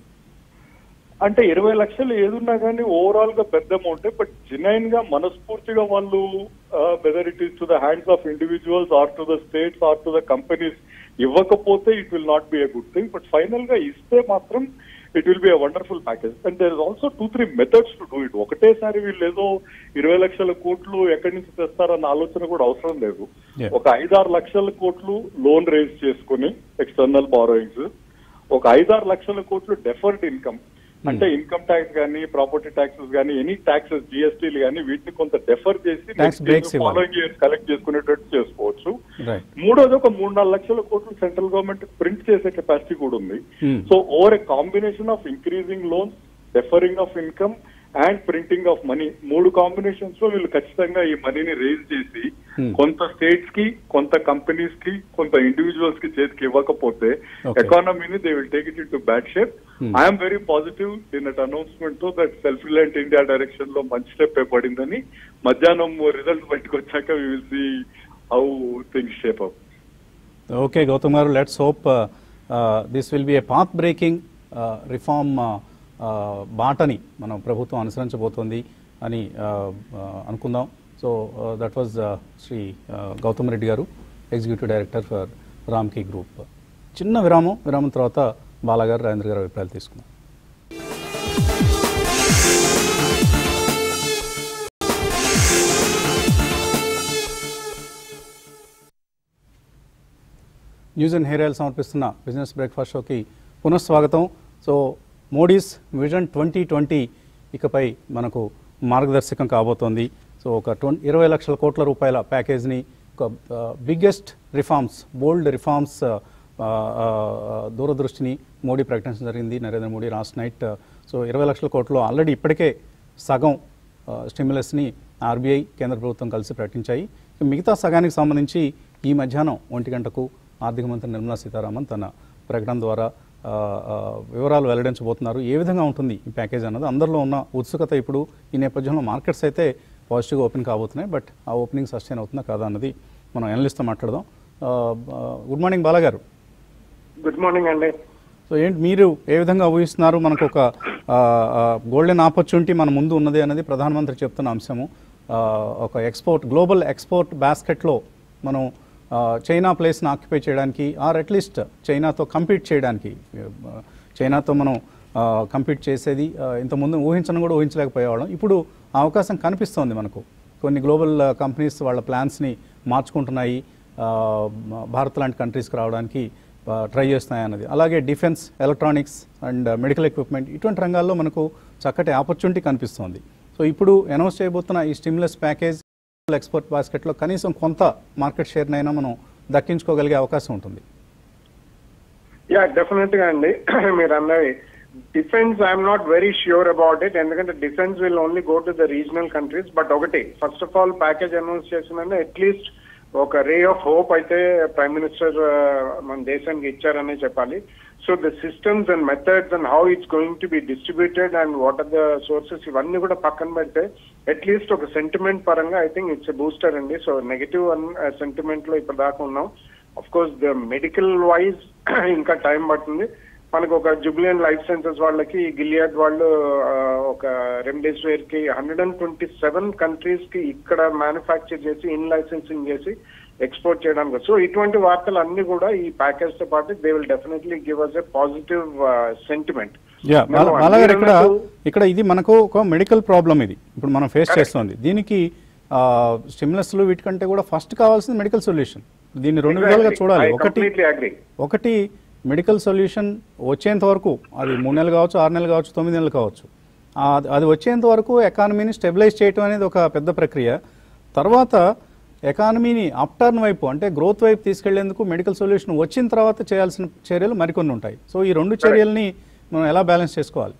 అంటే ఇరవై లక్షలు ఏదున్నా కానీ ఓవరాల్ గా పెద్ద అమౌంట్ బట్ జెన్యున్ గా మనస్ఫూర్తిగా వాళ్ళు whether it is to the hands of individuals or to the states or to the companies ఇవ్వకపోతే it will not be a good thing but final గా ఇస్తే మాత్రం it will be a wonderful package and there is also two three methods to do it ఒకటేసారి వీళ్ళు ఏదో ఇరవై లక్షల కోట్లు ఎక్కడి నుంచి తెస్తారన్న ఆలోచన కూడా అవసరం లేదు Yeah. ఒక ఐదారు లక్షల కోట్లు లోన్ రేజ్ చేసుకుని ఎక్స్టర్నల్ బారోయింగ్స్ ఒక ఐదారు లక్షల కోట్లు డెఫర్డ్ ఇన్కమ్ అంటే ఇన్కమ్ ట్యాక్స్ కానీ ప్రాపర్టీ ట్యాక్సెస్ కానీ ఎనీ ట్యాక్సెస్ జిఎస్టీలు కానీ వీటిని కొంత డెఫర్ చేసి Tax breaks ఇవ్వాలి. ఫాలోయింగ్ ఇయర్స్ కలెక్ట్ చేసుకునేటట్టు చేసుకోవచ్చు రైట్ మూడోది ఒక మూడు నాలుగు లక్షల కోట్లు సెంట్రల్ గవర్నమెంట్ ప్రింట్ చేసే కెపాసిటీ కూడా ఉంది Hmm. So over a combination of increasing loans deferring of income and printing of money మూడు కాంబినేషన్స్ లో వీళ్ళు ఖచ్చితంగా ఈ మనీని రేజ్ చేసి Hmm. కొంత స్టేట్స్ కి కొంత కంపెనీస్ కి కొంత ఇండివిజువల్స్ కి చేతికి ఇవ్వకపోతే Okay. ఎకానమీని they will take it into bad shape Hmm. I'm very positive దీని అనౌన్స్మెంట్ తో that self reliant India direction లో మంచి స్టెప్ పడిందని మధ్యాహ్నం రిజల్ట్ బయటకు వచ్చాక we will see how things shape up okay Gautam గారు let's hope this will be a path breaking reform బాటని మనం ప్రభుత్వం అనుసరించబోతోంది అని uh, uh, అనుకుందాం so that was Shri Gautam Reddy గారు executive director for Ramky group చిన్న విరామం విరామం తర్వాత బాలాగారు రాజేంద్ర గారు అభిప్రాయాలు తీసుకుందాం న్యూస్ అండ్ హెయిర్ ఆయిల్ సమర్పిస్తున్న బిజినెస్ బ్రేక్ఫాస్ట్ షోకి పునఃస్వాగతం so Modi's vision twenty twenty ఇకపై మనకు మార్గదర్శకం కాబోతోంది సో ఒక ట్వంటీ ఇరవై లక్షల కోట్ల రూపాయల ప్యాకేజ్ని ఒక బిగ్గెస్ట్ రిఫార్మ్స్ బోల్డ్ రిఫార్మ్స్ దూరదృష్టిని మోడీ ప్రకటించడం జరిగింది Narendra Modi last night so ఇరవై లక్షల కోట్లు ఆల్రెడీ ఇప్పటికే సగం స్టిమ్యులస్ని ఆర్బీఐ కేంద్ర ప్రభుత్వం కలిసి ప్రకటించాయి ఇక మిగతా సగానికి సంబంధించి ఈ మధ్యాహ్నం ఒంటి గంటకు ఆర్థిక మంత్రి నిర్మలా సీతారామన్ తన ప్రకటన ద్వారా ఆ, ఆ, వివరాలు వెల్లడించబోతున్నారు ఏ విధంగా ఉంటుంది ఈ ప్యాకేజ్ అన్నది అందరిలో ఉన్న ఉత్సుకత ఇప్పుడు ఈ నేపథ్యంలో మార్కెట్స్ అయితే పాజిటివ్గా ఓపెన్ కాబోతున్నాయి బట్ ఆ ఓపెనింగ్ సస్టైన్ అవుతుందా కాదా అన్నది మనం ఎనలిస్ట్తో మాట్లాడదాం ఆ, ఆ, గుడ్ మార్నింగ్ బాలాగారు గుడ్ మార్నింగ్ అండి సో ఏంటి మీరు ఏ విధంగా ఊహిస్తున్నారు మనకు ఒక గోల్డెన్ ఆపర్చునిటీ మన ముందు ఉన్నది అనేది ప్రధానమంత్రి చెప్తున్న అంశము ఆ, ఒక ఎక్స్పోర్ట్ గ్లోబల్ ఎక్స్పోర్ట్ బాస్కెట్లో మనం ఆ, చైనా ప్లేస్ని ఆక్యుపై చేయడానికి ఆర్ అట్లీస్ట్ చైనాతో కంపీట్ చేయడానికి ఆ, చైనాతో మనం కంపీట్ చేసేది ఆ, ఇంతకుముందు ఊహించడం కూడా ఊహించలేకపోయేవాళ్ళం ఇప్పుడు ఆ అవకాశం కనిపిస్తోంది మనకు కొన్ని గ్లోబల్ కంపెనీస్ వాళ్ళ ప్లాన్స్ని మార్చుకుంటున్నాయి ఆ, భారత్ లాంటి కంట్రీస్కి రావడానికి ట్రై చేస్తున్నాయి అన్నది అలాగే defence electronics and medical equipment ఇటువంటి రంగాల్లో మనకు చక్కటి ఆపర్చునిటీ కనిపిస్తోంది సో ఇప్పుడు అనౌన్స్ చేయబోతున్న ఈ స్టిమ్యులస్ ప్యాకేజ్ ఎక్స్పోర్ట్ బాస్కెట్లో కనీసం కొంత మార్కెట్ షేర్నైనా మనం దక్కించుకోగలిగే అవకాశం ఉంటుంది యా డెఫినెట్ గా అండి మీరు అన్నది defence I'm not very sure about it ఎందుకంటే defence will only go to the regional countries but ఒకటి first of all package announce చేసిందంటే అట్లీస్ట్ ఒక రే ఆఫ్ హోప్ అయితే ప్రైమ్ మినిస్టర్ మన దేశానికి ఇచ్చారనే చెప్పాలి so the systems and methods and how it's going to be distributed and what are the sources ఇవన్నీ కూడా పక్కన పెడితే అట్లీస్ట్ ఒక సెంటిమెంట్ పరంగా ఐ థింక్ ఇట్స్ బూస్టర్ అండి సో నెగటివ్ సెంటిమెంట్ లో ఇప్పుడు దాకా ఉన్నాం of course the medical wise ఇంకా టైం పడుతుంది మనకు ఒక జుబ్లియన్ లైఫ్ సైన్సెస్ వాళ్ళకి గిలియాడ్ వాళ్ళు ఆ, ఒక రెమ్డెసివిర్ కి hundred and twenty seven countries కి ఇక్కడ మ్యానుఫ్యాక్చర్ చేసి ఇన్ లైసెన్సింగ్ చేసి ఎక్స్పోర్ట్ చేయడానికి సో ఇటువంటి వార్తలు అన్ని కూడా ఈ ప్యాకేజ్ తో పాటు they will definitely give us a positive sentiment yeah బాలగారు ఇక్కడ ఇక్కడ ఇది మనకు ఒక మెడికల్ ప్రాబ్లం ఇది ఇప్పుడు మనం ఫేస్ చేస్తోంది దీనికి స్టిమ్యులస్లు వీటికంటే కూడా ఫస్ట్ కావాల్సింది మెడికల్ సొల్యూషన్ దీన్ని రెండు విధాలుగా చూడాలి ఒకటి కంప్లీట్లీ అగ్రీ ఒకటి మెడికల్ సొల్యూషన్ వచ్చేంత వరకు అది మూడు నెలలు కావచ్చు ఆరు నెలలు కావచ్చు తొమ్మిది నెలలు కావచ్చు ఆ- అది వచ్చేంత వరకు ఎకానమీని స్టెబిలైజ్ చేయడం అనేది ఒక పెద్ద ప్రక్రియ తర్వాత ఎకానమీని అప్టర్న్ వైపు అంటే గ్రోత్ వైపు తీసుకెళ్లేందుకు మెడికల్ సొల్యూషన్ వచ్చిన తర్వాత చేయాల్సిన చర్యలు మరికొన్ని ఉంటాయి సో ఈ రెండు చర్యల్ని మనం ఎలా బ్యాలెన్స్ చేసుకోవాలి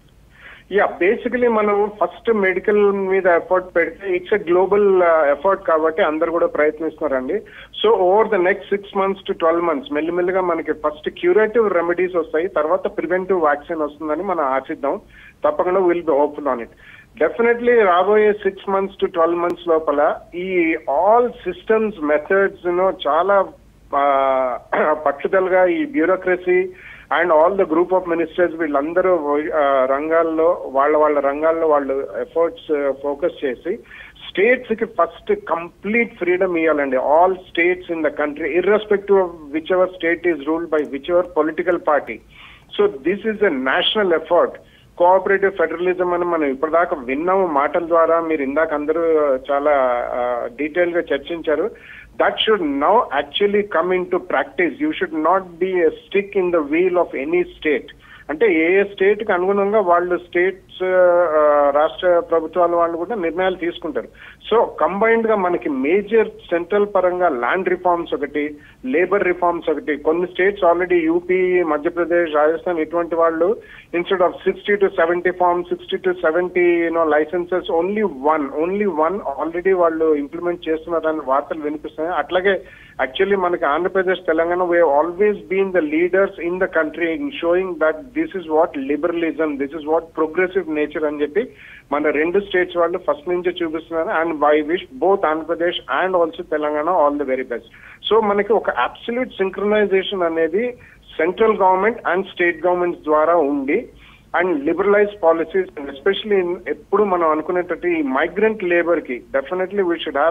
యా బేసికలీ మనం ఫస్ట్ మెడికల్ మీద ఎఫర్ట్ పెడితే ఇట్స్ ఎ గ్లోబల్ ఎఫర్ట్ కాబట్టి అందరు కూడా ప్రయత్నిస్తున్నారండి so over the next six months to twelve months మెల్లిమెల్లిగా మనకి ఫస్ట్ క్యూరేటివ్ రెమెడీస్ వస్తాయి తర్వాత ప్రివెంటివ్ వ్యాక్సిన్ వస్తుందని మనం ఆశిద్దాం తప్పకుండా will be hopeful on it definitely రాబోయే six months to twelve months లోపల ఈ ఆల్ సిస్టమ్స్ మెథడ్స్ చాలా ఆ, పట్టుదలగా ఈ bureaucracy and all the group of ministers వీళ్ళందరూ ఆ, రంగాల్లో వాళ్ళ వాళ్ళ రంగాల్లో వాళ్ళు ఎఫర్ట్స్ ఫోకస్ చేసి స్టేట్స్ కి ఫస్ట్ కంప్లీట్ ఫ్రీడమ్ ఇవ్వాలండి all states in the country irrespective of whichever state is ruled by whichever political party so this is a national effort cooperative federalism అని మనం ఇప్పటిదాకా విన్నాము మాటల ద్వారా మీరు ఇందాక అందరూ చాలా డీటెయిల్ గా చర్చించారు that should now actually come into practice you should not be a stick in the wheel of any state అంటే ఏ ఏ స్టేట్ కి అనుగుణంగా వాళ్ళు స్టేట్స్ రాష్ట్ర ప్రభుత్వాల వాళ్ళు కూడా నిర్ణయాలు తీసుకుంటారు సో కంబైన్డ్ గా మనకి మేజర్ సెంట్రల్ పరంగా ల్యాండ్ రిఫార్మ్స్ ఒకటి లేబర్ రిఫార్మ్స్ ఒకటి కొన్ని states already UP Madhya Pradesh Rajasthan ఇటువంటి వాళ్ళు instead of sixty to seventy farm sixty to seventy you know licences only one only one already వాళ్ళు ఇంప్లిమెంట్ చేస్తున్నారని వార్తలు వినిపిస్తున్నాయి అట్లాగే యాక్చువల్లీ మనకి Andhra Pradesh Telangana we always been the leaders in the country in showing that this is what liberalism this is what progressive nature అని చెప్పి మన రెండు స్టేట్స్ వాళ్ళు ఫస్ట్ నుంచి చూపిస్తున్నారు and I wish both Andhra Pradesh and also Telangana all the very best so మనకి ఒక absolute synchronisation అనేది central government and state governments ద్వారా ఉండి అండ్ లిబరలైజ్ పాలసీస్ ఎస్పెషలీ ఎప్పుడు మనం అనుకునేటట్టు ఈ మైగ్రెంట్ లేబర్ కి definitely we should have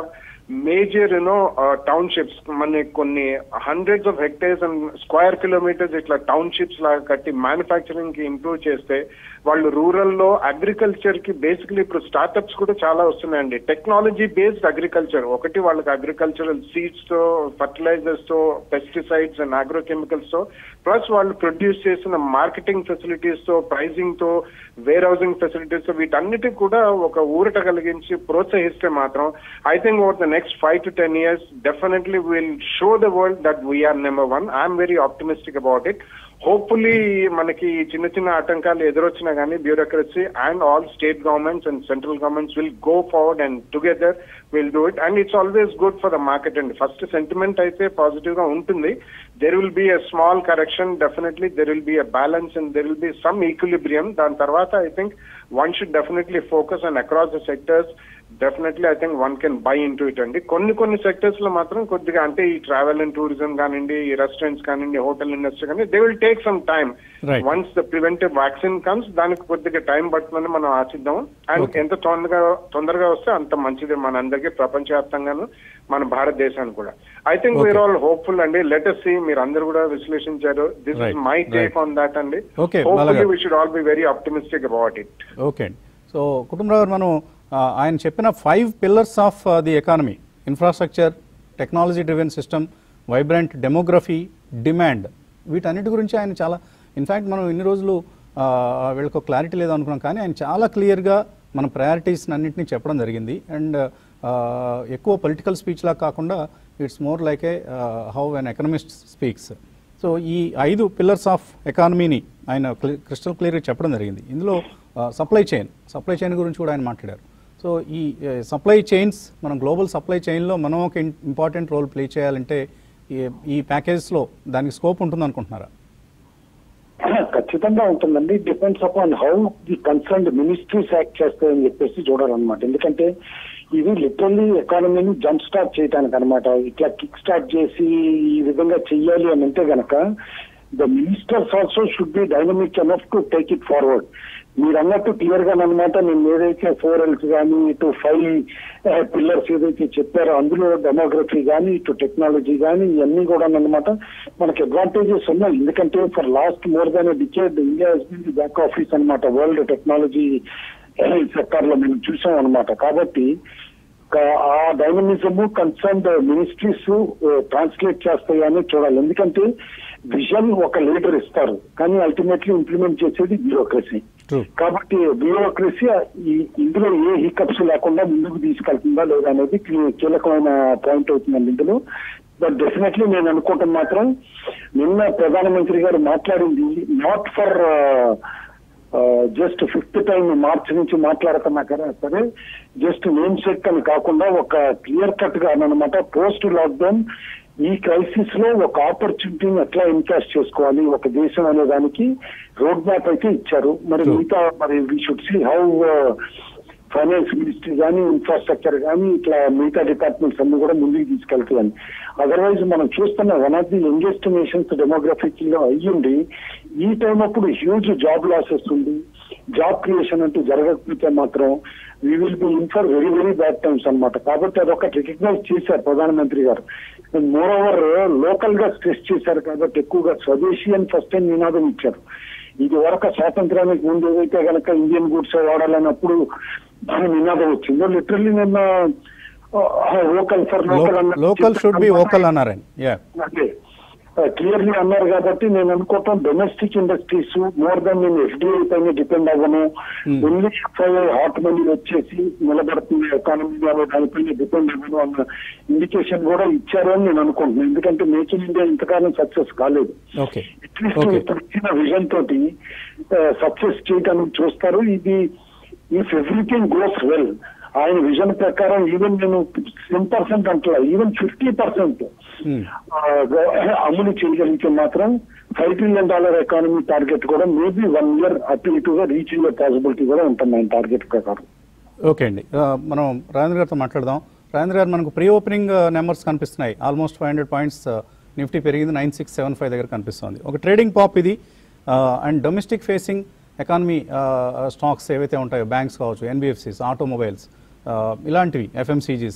major you know townships మన కొన్ని hundreds of hectares and square kilometres ఇట్లా టౌన్షిప్స్ లాగా కట్టి మ్యానుఫ్యాక్చరింగ్ కి ఇంప్రూవ్ చేస్తే వాళ్ళు రూరల్ లో అగ్రికల్చర్ కి బేసికలీ ఇప్పుడు స్టార్ట్అప్స్ కూడా చాలా వస్తున్నాయండి టెక్నాలజీ బేస్డ్ అగ్రికల్చర్ ఒకటి వాళ్ళకి అగ్రికల్చరల్ సీడ్స్ తో ఫర్టిలైజర్స్ తో పెస్టిసైడ్స్ అండ్ అగ్రోకెమికల్స్ తో ప్లస్ వాళ్ళు ప్రొడ్యూస్ చేసిన మార్కెటింగ్ ఫెసిలిటీస్ తో ప్రైజింగ్ తో వేర్ హౌసింగ్ ఫెసిలిటీస్ తో వీటన్నిటికి కూడా ఒక ఊరట కలిగించి ప్రోత్సహిస్తే మాత్రం I think over the next five to ten years definitely will show the world that we are number one I'm very optimistic about it hopefully మనకి చిన్న చిన్న ఆటంకాలు ఎదురొచ్చినా కానీ bureaucracy and all state governments and central governments will go forward and together will do it and it's always good for the market అండి first sentiment అయితే positive గా ఉంటుంది there will be a small correction definitely there will be a balance and there will be some equilibrium దాని తర్వాత I think one should definitely focus and across the sectors definitely I think one can buy into it అండి కొన్ని కొన్ని sectors లో మాత్రం కొద్దిగా అంటే ఈ ట్రావెల్ అండ్ టూరిజం కానివ్వండి ఈ రెస్టారెంట్స్ కానివ్వండి హోటల్ ఇండస్ట్రీ కానీ they will take some time Right. Once the preventive vaccine comes దానికి కొద్దిగా టైం పడుతుందని మనం ఆశిద్దాం అండ్ Okay. ఎంత తొందరగా తొందరగా వస్తే అంత మంచిది మన అందరికీ ప్రపంచవ్యాప్తంగాను మన భారతదేశానికి కూడా I think Okay. We are all hopeful అండి లెటర్ సి మీరు అందరు కూడా విశ్లేషించారు this Right, is my right. Take on that అండి Okay, hopefully Balaga. We should all be very optimistic about it okay అండి సో కుటుంబరావు గారు మనం ఆ, ఆయన చెప్పిన five pillars of the economy infrastructure technology driven system vibrant demography demand వీటన్నిటి గురించి ఆయన చాలా ఇన్ఫ్యాక్ట్ మనం ఇన్ని రోజులు ఆ, వీళ్ళకి ఒక క్లారిటీ లేదు అనుకున్నాం కానీ ఆయన చాలా క్లియర్గా మన ప్రయారిటీస్ అన్నింటినీ చెప్పడం జరిగింది అండ్ ఎక్కువ పొలిటికల్ స్పీచ్ లా కాకుండా it's more like a how an economist speaks so ఈ ఐదు పిల్లర్స్ ఆఫ్ ఎకానమీని ఆయన క్రిస్టల్ క్లియర్గా చెప్పడం జరిగింది ఇందులో సప్లై చైన్ సప్లై చైన్ గురించి కూడా ఆయన మాట్లాడారు సో ఈ సప్లై చైన్స్ మనం గ్లోబల్ సప్లై చైన్లో మనం ఒక ఇంపార్టెంట్ రోల్ ప్లే చేయాలంటే ఈ- ఈ ప్యాకేజ్లో దానికి స్కోప్ ఉంటుంది అనుకుంటున్నారా ఖచ్చితంగా ఉంటుందండి depends upon how the concerned ministries act చేస్తాయని చెప్పేసి చూడాలన్నమాట ఎందుకంటే ఇది లిటరల్లీ ఎకానమీని జంప్ స్టార్ట్ చేయడానికి అనమాట ఇట్లా కిక్ స్టార్ట్ చేసి ఈ విధంగా చెయ్యాలి అని అంటే గనక the ministers also should be dynamic enough to take it forward మీరు అన్నట్టు క్లియర్ గా అనమాట నేను ఏదైతే ఫోర్ ఎల్స్ కానీ ఇటు ఫైవ్ పిల్లర్స్ ఏదైతే చెప్పారో అందులో డెమోగ్రఫీ కానీ ఇటు టెక్నాలజీ కానీ ఇవన్నీ కూడా అనమాట మనకి అడ్వాంటేజెస్ ఉన్నాయి ఎందుకంటే for last more than decade India back office అన్నమాట వరల్డ్ టెక్నాలజీ సెక్టార్ లో మేము చూసాం అనమాట కాబట్టి క- ఆ డైనమిజం కన్సర్న్డ్ మినిస్ట్రీస్ ట్రాన్స్లేట్ చేస్తాయని చూడాలి ఎందుకంటే విజన్ ఒక లీడర్ ఇస్తారు కానీ అల్టిమేట్లీ ఇంప్లిమెంట్ చేసేది బ్యూరోక్రసీ True. కాబట్టి బ్యూరోక్రసీ ఈ- ఇందులో ఏ హికప్స్ లేకుండా ముందుకు తీసుకెళ్తుందా లేదా అనేది కీ- కీలకమైన పాయింట్ అవుతుందండి ఇందులో బట్ డెఫినెట్లీ నేను అనుకుంటాను మాత్రం నిన్న ప్రధానమంత్రి గారు మాట్లాడింది not for just fifth time March నుంచి మాట్లాడుతున్నా కదా సరే జస్ట్ నేమ్ సెట్ అని కాకుండా ఒక క్లియర్ కట్ గా అనమాట పోస్ట్ లాక్డౌన్ ఈ క్రైసిస్ లో ఒక ఆపర్చునిటీని ఎట్లా ఎన్కాష్ చేసుకోవాలి ఒక దేశం అనే దానికి రోడ్ మ్యాప్ అయితే ఇచ్చారు మరి True. మిగతా మరి we should see how finance ministry కానీ ఇన్ఫ్రాస్ట్రక్చర్ కానీ ఇట్లా మిగతా డిపార్ట్మెంట్స్ అన్ని కూడా ముందుకు తీసుకెళ్తాయని అదర్వైజ్ మనం చూస్తున్న one of the youngest nations demographic లో అయ్యుండి ఈ టైం అప్పుడు హ్యూజ్ జాబ్ లాసెస్ ఉంది జాబ్ క్రియేషన్ అంటూ జరగకపోతే మాత్రం we will be in for very very bad times అన్నమాట కాబట్టి అదొకటి రికగ్నైజ్ చేశారు ప్రధానమంత్రి గారు మోర్ ఓవర్ లోకల్ గా స్ట్రెస్ చేశారు కాబట్టి ఎక్కువగా స్వదేశీ అని ఫస్ట్ టైం నినాదం ఇచ్చారు ఇది వరకు స్వాతంత్రానికి ముందు ఏదైతే కనుక ఇండియన్ గూడ్స్ వాడాలన్నప్పుడు దాని నినాదం వచ్చిందో లిటరల్లీ నిన్న local for local local should be vocal అన్నారు ఆయన యా అదే క్లియర్లీ అన్నారు కాబట్టి నేను అనుకోవటం డొమెస్టిక్ ఇండస్ట్రీస్ మోర్ దెన్ నేను ఎఫ్డిఐ పైన డిపెండ్ అవ్వను Hmm. Only FII hot money వచ్చేసి నిలబడుతుంది ఎకానమీ దానిపైన డిపెండ్ అవ్వను అన్న ఇండికేషన్ కూడా ఇచ్చారు అని నేను అనుకుంటున్నాను ఎందుకంటే మేక్ ఇన్ ఇండియా ఇంతకాలం సక్సెస్ కాలేదు ఓకే అట్లీస్ట్ ఓకే ఇప్పుడు ఇచ్చిన విజన్ తోటి సక్సెస్ చేయడానికి చూస్తారు ఇది ఇఫ్ ఎవ్రీథింగ్ గోస్ వెల్ ఆయన విజన్ ప్రకారం ఈవెన్ నేను టెన్ పర్సెంట్ అంటలా ఈవెన్ ఫిఫ్టీ పర్సెంట్ Hmm. అమలు చేయగలిగితే మాత్రం five trillion dollar economy target కూడా మేబీ వన్ ఇయర్ అటు ఇటుగా రీచ్ అయ్యే పాసిబిలిటీ కూడా ఉంటుంది ఆయన టార్గెట్ ప్రకారం ఓకే అండి ఆ, మనం రాజేంద్ర గారితో మాట్లాడదాం రాజేంద్ర గారు మనకు ప్రీ ఓపెనింగ్ నెంబర్స్ కనిపిస్తున్నాయి almost five hundred points Nifty పెరిగింది నైన్ సిక్స్ సెవెన్ ఫైవ్ దగ్గర కనిపిస్తుంది ఒక ట్రేడింగ్ పాప్ ఇది and domestic facing economy stocks ఏవైతే ఉంటాయో బ్యాంక్స్ కావచ్చు ఎన్బిఎఫ్సిస్ ఆటోమొబైల్స్ ఇలాంటివి ఎఫ్ఎంసీజీస్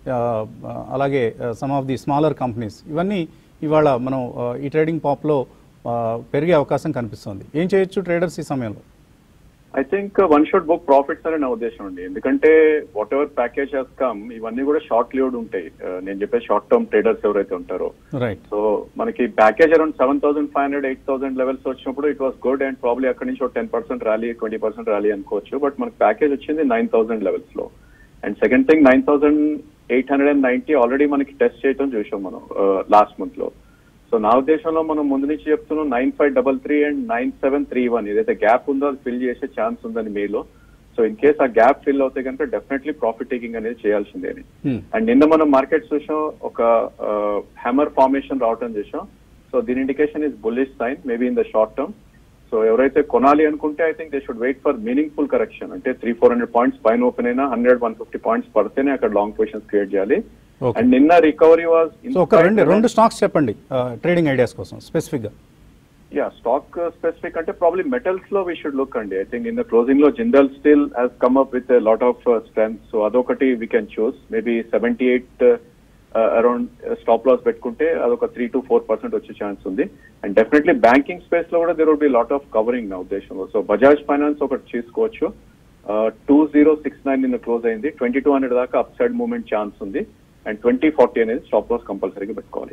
అలాగే some of the smaller companies ఇవన్నీ ఇవాళ మనం ఆ, ఈ ట్రేడింగ్ పాప్లో ఆ, పెరిగే అవకాశం కనిపిస్తుంది ఏం చేయొచ్చు ట్రేడర్స్ ఈ సమయంలో I think one should book profits అని నా ఉద్దేశం అండి ఎందుకంటే whatever package he's come ఇవన్నీ కూడా షార్ట్ లివ్డ్ ఉంటాయి Uh, నేను చెప్పే షార్ట్ టర్మ్ ట్రేడర్స్ ఎవరైతే ఉంటారో రైట్ సో మనకి package around seven thousand five hundred eight thousand levels వచ్చినప్పుడు it was good and probably అక్కడి నుంచి ఒక ten percent rally twenty percent rally అనుకోవచ్చు బట్ మనకి ప్యాకేజ్ వచ్చింది నైన్ థౌసండ్ లెవెల్స్ లో and second thing nine thousand eight hundred and ninety already మనకి test చేయడం చూసాం మనం లాస్ట్ మంత్ లో సో నా ఉద్దేశంలో మనం ముందు నుంచి చెప్తున్నాం nine five double three and nine seven three one ఏదైతే గ్యాప్ ఉందో అది ఫిల్ చేసే ఛాన్స్ ఉందని మేలో సో ఇన్ కేస్ ఆ గ్యాప్ ఫిల్ అవుతే కనుక డెఫినెట్లీ ప్రాఫిట్ టేకింగ్ అనేది చేయాల్సిందే అని అండ్ నిన్న మనం మార్కెట్ చూసాం ఒక హ్యామర్ ఫార్మేషన్ రావటం చూసాం సో దీని indication is bullish sign maybe in the short term so ఎవరైతే కొనాలి అనుకుంటే I think they should wait for meaningful correction అంటే త్రీ ఫోర్ హండ్రెడ్ పాయింట్స్ పైన ఓపెన్ అయినా హండ్రెడ్ వన్ ఫిఫ్టీ పాయింట్స్ పడితేనే అక్కడ లాంగ్ పొజిషన్స్ క్రియేట్ చేయాలి Okay. అండ్ నిన్న రికవరీ వాజ్ సో ఒక రెండు రెండు స్టాక్స్ చెప్పండి ట్రేడింగ్ ఐడియాస్ కోసం స్పెసిఫిక్గా యా స్టాక్ స్పెసిఫిక్ అంటే ప్రాబ్లీ మెటల్స్ లో వీ షుడ్ లుక్ అండి I think in the closing లో Jindal still has come up with lot of strength so అదొకటి we can choose maybe seventy eight around stop loss పెట్టుకుంటే అదొక three to four percent వచ్చే chance ఉంది and definitely banking space లో కూడా there will be lot of covering నా ఉద్దేశంలో so Bajaj Finance ఒకటి తీసుకోవచ్చు టూ జీరో సిక్స్ నైన్ నిన్న క్లోజ్ అయింది ట్వంటీ టూ హండ్రెడ్ దాకా అప్ సైడ్ మూవ్మెంట్ ఛాన్స్ ఉంది అండ్ ట్వంటీ ఫార్టీ అనేది స్టాప్ లాస్ కంపల్సరీగా పెట్టుకోవాలి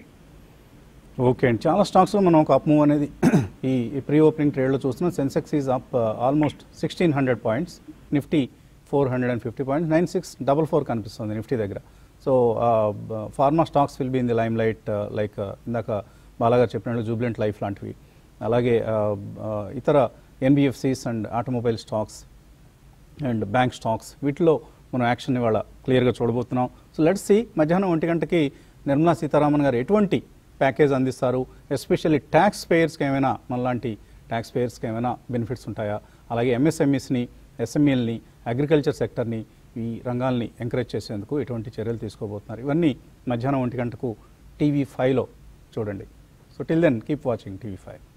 ఓకే అండి చాలా స్టాక్స్లో మనం ఒక అప్ మూవ్ అనేది ఈ ప్రీ ఓపెనింగ్ ట్రేడ్లో చూస్తున్నాం Sensex is up almost sixteen hundred points Nifty four hundred and fifty points nine six double four కనిపిస్తుంది నిఫ్టీ దగ్గర so pharma stocks will be in the limelight like ఇందాక బాలాగారు చెప్పినట్లు Jubilant life లాంటివి అలాగే uh, uh, ఇతర NBFCs and automobile stocks and bank stocks వీటిలో మనం యాక్షన్ ఇవాళ క్లియర్గా చూడబోతున్నాం సో లెట్స్ సి మధ్యాహ్నం ఒంటి గంటకి నిర్మలా సీతారామన్ గారు ఎటువంటి ప్యాకేజ్ అందిస్తారు ఎస్పెషల్లీ ట్యాక్స్ పేయర్స్కి ఏమైనా మనలాంటి ట్యాక్స్ పేయర్స్కి ఏమైనా బెనిఫిట్స్ ఉంటాయా అలాగే ఎంఎస్ఎంఈస్ని ఎస్ఎంఈల్ని అగ్రికల్చర్ సెక్టర్ని ఈ రంగాల్ని ఎంకరేజ్ చేసేందుకు ఎటువంటి చర్యలు తీసుకోబోతున్నారు ఇవన్నీ మధ్యాహ్నం ఒంటి గంటకు టీవీ ఫైవ్లో చూడండి so till then keep watching TV five